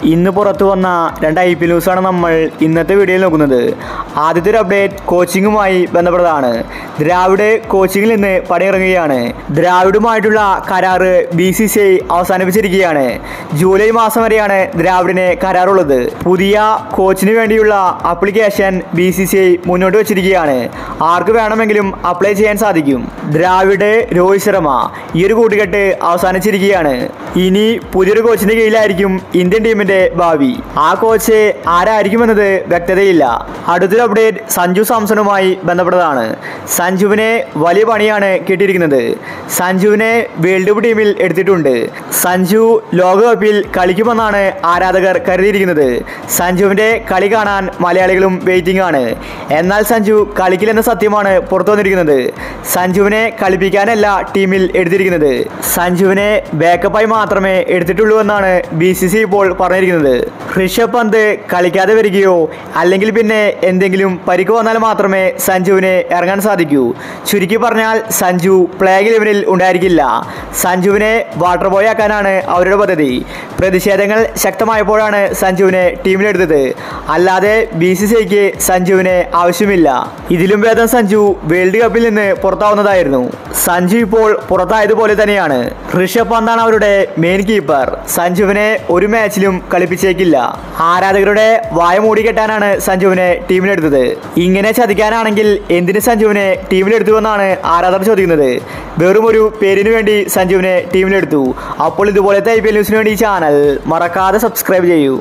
ഇന്ന് പുറത്തു വന്ന രണ്ട് ഐ പി ന്യൂസാണ് നമ്മൾ ഇന്നത്തെ വീഡിയോയിൽ നോക്കുന്നത് ആദ്യത്തെ ഒരു അപ്ഡേറ്റ് കോച്ചിങ്ങുമായി ബന്ധപ്പെട്ടതാണ് ദ്രാവിഡ് കോച്ചിങ്ങിൽ നിന്ന് പണിയിറങ്ങുകയാണ് ദ്രാവിഡുമായിട്ടുള്ള കരാറ് ബി സി സി ഐ അവസാനിപ്പിച്ചിരിക്കുകയാണ് ജൂലൈ മാസം വരെയാണ് ദ്രാവിഡിന് കരാറുള്ളത് പുതിയ കോച്ചിന് വേണ്ടിയുള്ള application B C C I മുന്നോട്ട് വെച്ചിരിക്കുകയാണ് ആർക്ക് വേണമെങ്കിലും അപ്ലൈ ചെയ്യാൻ സാധിക്കും ദ്രാവിഡ് രോഹിത് ശർമ്മ ഈ ഒരു കൂട്ടുകെട്ട് അവസാനിച്ചിരിക്കുകയാണ് ഇനി പുതിയൊരു കോച്ചിന്റെ കീഴിലായിരിക്കും ഇന്ത്യൻ ടീമിന്റെ ഭാവി ആ കോച്ച് ആരായിരിക്കുമെന്നത് വ്യക്തതയില്ല അടുത്തൊരു അപ്ഡേറ്റ് സഞ്ജു സാംസണുമായി ബന്ധപ്പെട്ടതാണ് സഞ്ജുവിനെ വലിയ പണിയാണ് കിട്ടിയിരിക്കുന്നത് സഞ്ജുവിനെ വേൾഡ് കപ്പ് ടീമിൽ എടുത്തിട്ടുണ്ട് സഞ്ജു ലോകകപ്പിൽ കളിക്കുമെന്നാണ് ആരാധകർ കരുതിയിരിക്കുന്നത് സഞ്ജുവിന്റെ കളി കാണാൻ മലയാളികളും വെയിറ്റിംഗ് ആണ് എന്നാൽ സഞ്ജു കളിക്കില്ലെന്ന സത്യമാണ് പുറത്തു വന്നിരിക്കുന്നത് സഞ്ജുവിനെ കളിപ്പിക്കാനല്ല ടീമിൽ എടുത്തിരിക്കുന്നത് സഞ്ജുവിനെ ബാക്കപ്പായി മാത്രമേ എടുത്തിട്ടുള്ളൂ എന്നാണ് ബി സി സി ഇപ്പോൾ പറഞ്ഞിരിക്കുന്നത് ഋഷഭ് പന്ത് കളിക്കാതെ വരികയോ അല്ലെങ്കിൽ പിന്നെ എന്തെങ്കിലും പരിക്ക് വന്നാൽ മാത്രമേ സഞ്ജുവിന് ഇറങ്ങാൻ സാധിക്കൂ ചുരുക്കി പറഞ്ഞാൽ സഞ്ജു പ്ലേഗ് ഇലവനിൽ ഉണ്ടായിരിക്കില്ല സഞ്ജുവിനെ വാട്ടർ ബോയ് ആക്കാനാണ് അവരുടെ പദ്ധതി പ്രതിഷേധങ്ങൾ ശക്തമായപ്പോഴാണ് സഞ്ജുവിനെ ടീമിലെടുത്തത് അല്ലാതെ ബി സി സി ഐക്ക് സഞ്ജുവിനെ ആവശ്യമില്ല ഇതിലും ഭേദം സഞ്ജു വേൾഡ് കപ്പിൽ നിന്ന് പുറത്താവുന്നതായിരുന്നു സഞ്ജു ഇപ്പോൾ പുറത്തായതുപോലെ തന്നെയാണ് ഋഷഭ് പന്താണ് അവരുടെ മെയിൻ കീപ്പർ സഞ്ജുവിനെ ഒരു മാച്ചിലും കളിപ്പിച്ചേക്കില്ല ആരാധകരുടെ വായ മൂടിക്കെട്ടാനാണ് സഞ്ജുവിനെ ടീമിലെടുത്തത് ഇങ്ങനെ ചതിക്കാനാണെങ്കിൽ എന്തിന് സഞ്ജുവിനെ ടീമിലെടുത്തുവെന്നാണ് ആരാധകർ ചോദിക്കുന്നത് വെറും ഒരു പേരിന് വേണ്ടി സഞ്ജുവിനെ ടീമിലെടുത്തു അപ്പോൾ ഇതുപോലത്തെ ഐ പി എൽ ന്യൂസിന് വേണ്ടി ഈ ചാനൽ മറക്കാതെ സബ്സ്ക്രൈബ് ചെയ്യൂ